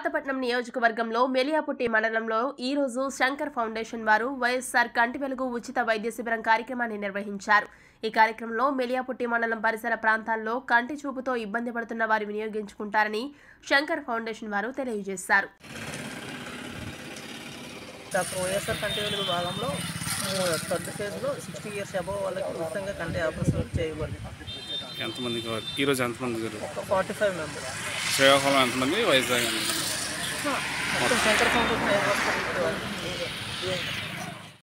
పాతపట్నం నియోజకవర్గంలో మెలియాపుట్టి మండలంలో ఈ రోజు శంకర్ ఫౌండేషన్ వారు వైఎస్ఆర్ కంటి వెలుగు ఉచిత వైద్య శిబిరం కార్యక్రమాన్ని నిర్వహించారు ఈ కార్యక్రమంలో మెలియాపుట్టి మండలం పరిసర ప్రాంతాల్లో కంటి చూపుతో ఇబ్బంది పడుతున్న వారు వినియోగించుకుంటారని శంకర్ ఫౌండేషన్ వారు తెలియజేశారు డాక్టర్ వైఎస్ఆర్ కంటి వెలుగు భాగంలో థర్డ్ ఫేజ్లో సిక్స్టీ ఇయర్స్ అబవ్ వాళ్ళకి ఉచితంగా కంటి ఆపరేషన్ చేయబడింది ఎంతమంది కావాలి ఈరోజు ఎంతమంది గారు ఒక ఫార్టీ ఫైవ్ మెంబర్స్ శ్రీకాకుళం ఎంతమంది వైజాగ్ ఎంతమంది మొత్తం శంకర్ ఫౌండేషన్ హాస్పిటల్